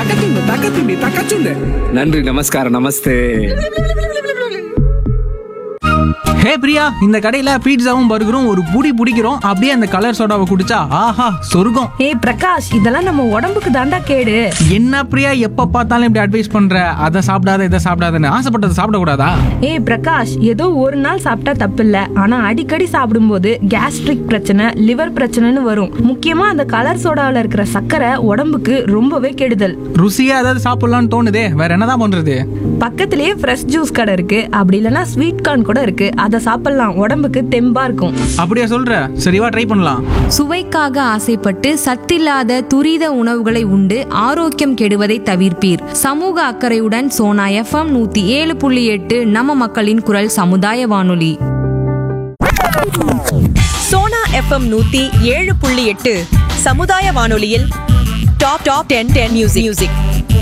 தக்கத்துண்டு தக்கத்துண்டு தக்கச்சுண்டு நன்றி நமஸ்காரம் நமஸ்தே ஹே பிரியா இந்த கடையில பீட்சாவும் பர்கரும் ஒரு புடி பிடிக்கிறோம் அப்படியே அந்த கலர் சோடாவை குடிச்சா ஆஹா சொர்க்கம் ஏய் பிரகாஷ் இதெல்லாம் நம்ம உடம்புக்கு தாண்டா கேடு என்ன பிரியா எப்ப பார்த்தாலும் இப்படி அட்வைஸ் பண்ற அதை சாப்பிடாத இதை சாப்பிடாதன்னு ஆசைப்பட்டதை சாப்பிடக்கூடாதா ஏய் பிரகாஷ் ஏதோ ஒரு நாள் சாப்பிட்டா தப்பில்ல ஆனா அடிக்கடி சாப்பிடும்போது கேஸ்ட்ரிக் பிரச்சனை லிவர் பிரச்சனைன்னு வரும் முக்கியமா அந்த கலர் சோடாவில் இருக்கிற சர்க்கரை உடம்புக்கு ரொம்பவே கெடுதல் ருசியா ஏதாவது சாப்பிடலாம்னு தோணுதே வேற என்னதான் பண்றது பக்கத்திலேயே ஃப்ரெஷ் ஜூஸ் கடை இருக்கு அப்படி இல்லைன்னா ஸ்வீட் கார்ன் கூட இருக்கு அதை சாப்பிடலாம் உடம்புக்கு தெம்பா இருக்கும் அப்படியா சொல்ற சரிவா ட்ரை பண்ணலாம் சுவைக்காக ஆசைப்பட்டு சத்தில்லாத துரித உணவுகளை உண்டு ஆரோக்கியம் கெடுவதை தவிர்ப்பீர் சமூக அக்கறையுடன் சோனா எஃப்எம் நூத்தி ஏழு புள்ளி எட்டு நம்ம மக்களின் குரல் சமுதாய வானொலி சோனா எஃப்எம் நூத்தி ஏழு புள்ளி எட்டு சமுதாய வானொலியில் top top ten ten music music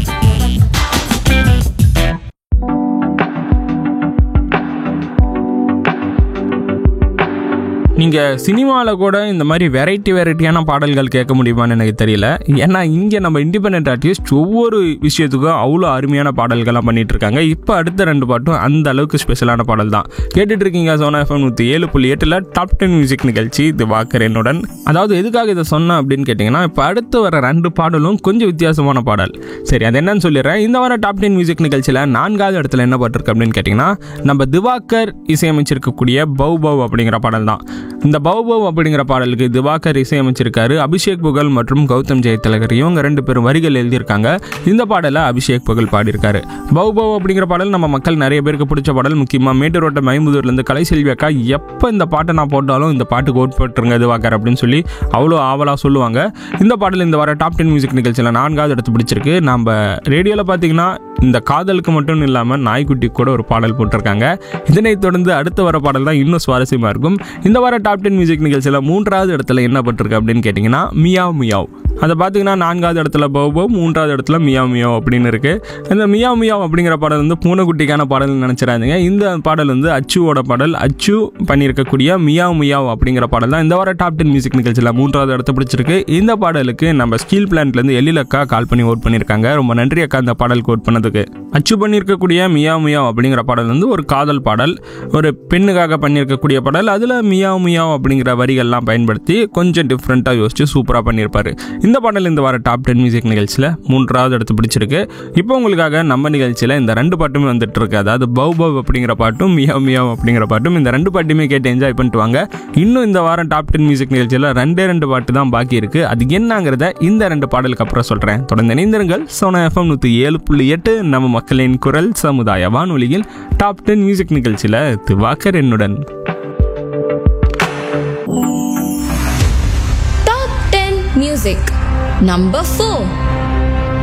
நீங்கள் சினிமாவில் கூட இந்த மாதிரி வெரைட்டி வெரைட்டியான பாடல்கள் கேட்க முடியுமான்னு எனக்கு தெரியல ஏன்னா இங்கே நம்ம இண்டிபெண்ட் ஆர்டிஸ்ட் ஒவ்வொரு விஷயத்துக்கும் அவ்வளோ அருமையான பாடல்கள்லாம் பண்ணிட்டு இருக்காங்க இப்போ அடுத்த ரெண்டு பாட்டும் அந்த அளவுக்கு ஸ்பெஷலான பாடல் தான் கேட்டுட்டு இருக்கீங்க சோனா எஃப்எம் நூற்றி ஏழு புள்ளி எட்டில் டாப் டென் மியூசிக் நிகழ்ச்சி இது வாக்கர் என்னுடன் அதாவது எதுக்காக இதை சொன்னேன் அப்படின்னு கேட்டிங்கன்னா இப்போ அடுத்து வர ரெண்டு பாடலும் கொஞ்சம் வித்தியாசமான பாடல் சரி அது என்னன்னு சொல்லிடுறேன் இந்த வாரம் டாப் டென் மியூசிக் நிகழ்ச்சியில் நான்காவது இடத்துல என்ன பாட்டிருக்கு அப்படின்னு கேட்டிங்கன்னா நம்ம திவாகர் இசையமைச்சிருக்கக்கூடிய பவ் பவ் அப்படிங்கிற பாடல் தான் இந்த பவ் பவ் அப்படிங்கிற பாடலுக்கு திவாகர் இசையமைச்சிருக்காரு அபிஷேக் புகழ் மற்றும் கௌதம் ஜெயதிலகர் இவங்க ரெண்டு பேரும் வரிகள் எழுதியிருக்காங்க இந்த பாடலை அபிஷேக் புகழ் பாடியிருக்காரு பவ் பவ் அப்படிங்கிற பாடல் நம்ம மக்கள் நிறைய பேருக்கு பிடிச்ச பாடல் முக்கியமாக மேட்டூரோட்ட மைமுதூர்லேருந்து கலைசெல்வி அக்கா எப்போ இந்த பாட்டை நான் போட்டாலும் இந்த பாட்டுக்கு ஓட் போட்டுருங்க திவாகர் அப்படின்னு சொல்லி அவ்வளோ ஆவலாக சொல்லுவாங்க இந்த பாடல் இந்த வார டாப் டென் மியூசிக் நிகழ்ச்சியில் நான்காவது இடத்து பிடிச்சிருக்கு நம்ம ரேடியோவில் பார்த்தீங்கன்னா இந்த காதலுக்கு மட்டும் இல்லாமல் நாய்க்குட்டி கூட ஒரு பாடல் போட்டிருக்காங்க இதனைத் தொடர்ந்து அடுத்த வர பாடல் தான் இன்னும் சுவாரஸ்யமாக இருக்கும் இந்த வார டாப் டென் மியூசிக் நிகழ்ச்சியில் மூன்றாவது இடத்துல என்ன பட்டிருக்கு அப்படின்னு கேட்டிங்கன்னா மியாவ் மியாவ் அதை பார்த்தீங்கன்னா நான்காவது இடத்துல பௌபோ மூன்றாவது இடத்துல மியாவ் மியாவ் அப்படின்னு இருக்குது இந்த மியாவ் மியாவ் அப்படிங்கிற பாடல் வந்து பூனைக்குட்டிக்கான பாடல்னு நினச்சிடாதீங்க இந்த பாடல் வந்து அச்சுவோட பாடல் அச்சு பண்ணியிருக்கக்கூடிய மியாவ் மியாவ் அப்படிங்கிற பாடல் தான் இந்த வார டாப் டென் மியூசிக் நிகழ்ச்சியில் மூன்றாவது இடத்த பிடிச்சிருக்கு இந்த பாடலுக்கு நம்ம ஸ்டீல் பிளான்ட்லேருந்து எழில் அக்கா கால் பண்ணி ஓட் பண்ணியிருக்காங்க ரொம்ப நன்றி அக்கா இந்த பாடலுக்கு ஓட் பண்ணதுக்கு அச்சு பண்ணியிருக்கக்கூடிய மியாவ் மியாவ் அப்படிங்கிற பாடல் வந்து ஒரு காதல் பாடல் ஒரு பெண்ணுக்காக பண்ணியிருக்கக்கூடிய பாடல் அதில் மியாவ் மியாவ் அப்படிங்கிற வரிகள்லாம் பயன்படுத்தி கொஞ்சம் டிஃப்ரெண்ட்டாக யோசிச்சு சூப்பராக பண்ணியிருப்பாரு இந்த பாடல் இந்த வார டாப் டென் மியூசிக் நிகழ்ச்சியில் மூன்றாவது இடத்து பிடிச்சிருக்கு இப்போ உங்களுக்காக நம்ம நிகழ்ச்சியில் இந்த ரெண்டு பாட்டுமே வந்துட்டு இருக்கு அதாவது பவ் பவ் அப்படிங்கிற பாட்டும் மியாவ் மியாவ் அப்படிங்கிற பாட்டும் இந்த ரெண்டு பாட்டுமே கேட்டு என்ஜாய் பண்ணிட்டு வாங்க இன்னும் இந்த வாரம் டாப் டென் மியூசிக் நிகழ்ச்சியில் ரெண்டே ரெண்டு பாட்டு தான் பாக்கி இருக்கு அது என்னங்கிறத இந்த ரெண்டு பாடலுக்கு அப்புறம் சொல்கிறேன் தொடர்ந்து இணைந்திருங்கள் சோனா எஃப்எம் நூற்றி ஏழு புள்ளி எட்டு நம்ம மக்களின் குரல் சமுதாய வானொலியில் டாப் டென் மியூசிக் நிகழ்ச்சியில் திவாகர் என்னுடன் top ten music number four